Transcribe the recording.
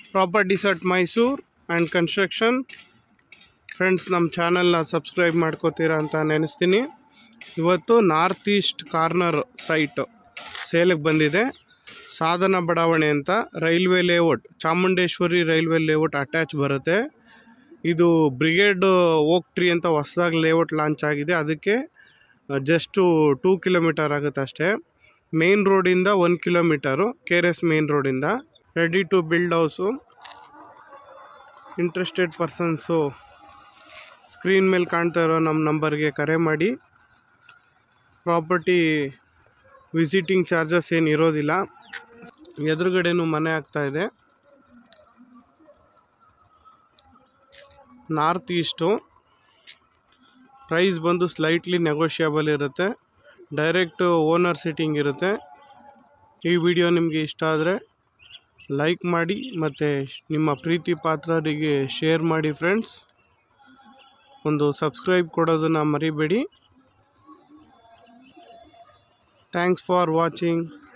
properties at Mysore and construction friends ನಮ್ಮ ಚಾನಲ್ನ subscribe ಮಾಡ್ಕೋತೀರಾ ಅಂತ ನೆನೆಸ್ತೀನಿ ಇವತ್ತು ನಾರ್ತ್ ಈಸ್ಟ್ ಕಾರ್ನರ್ ಸೈಟ್ ಸೇಲಿಗೆ ಬಂದಿದೆ ಸಾಧನ ಬಡಾವಣೆ ಅಂತ railway layout Chamundeshwari railway layout attach ಬರುತ್ತೆ ಇದು ಬ್ರಿಗೇಡ್ ಓಕ್ ಟ್ರೀ ಅಂತ ಹೊಸದಾಗಿ ಲೇಔಟ್ ಲಾಂಚ್ ಆಗಿದೆ ಅದಕ್ಕೆ ಜಸ್ಟು ಟೂ ಕಿಲೋಮೀಟರ್ ಆಗುತ್ತೆ ಅಷ್ಟೇ ಮೇನ್ ರೋಡಿಂದ one kilometre K R S main ರೋಡಿಂದ ready to build house interested persons screen ಮೇಲೆ ಕಾಣ್ತಾ ಇರೋ ನಮ್ಮ ನಂಬರ್ಗೆ ಕರೆ ಮಾಡಿ ಪ್ರಾಪರ್ಟಿ ವಿಸಿಟಿಂಗ್ ಚಾರ್ಜಸ್ ಏನು ಇರೋದಿಲ್ಲ ಎದುರುಗಡೆನೂ ಮನೆ ಆಗ್ತಾ ಇದೆ ನಾರ್ತ್ ಈಸ್ಟು ಪ್ರೈಸ್ ಬಂದು ಸ್ಲೈಟ್ಲಿ ನೆಗೋಷಿಯಬಲ್ ಇರುತ್ತೆ ಡೈರೆಕ್ಟ್ ಓನರ್ ಸಿಟ್ಟಿಂಗ್ ಇರುತ್ತೆ ಈ ವಿಡಿಯೋ ನಿಮಗೆ ಇಷ್ಟ ಆದರೆ ಲೈಕ್ ಮಾಡಿ ಮತ್ತು ನಿಮ್ಮ ಪ್ರೀತಿ ಪಾತ್ರರಿಗೆ ಶೇರ್ ಮಾಡಿ ಫ್ರೆಂಡ್ಸ್ ಒಂದು ಸಬ್ಸ್ಕ್ರೈಬ್ ಕೊಡೋದನ್ನು ಮರಿಬೇಡಿ ಥ್ಯಾಂಕ್ಸ್ ಫಾರ್ ವಾಚಿಂಗ್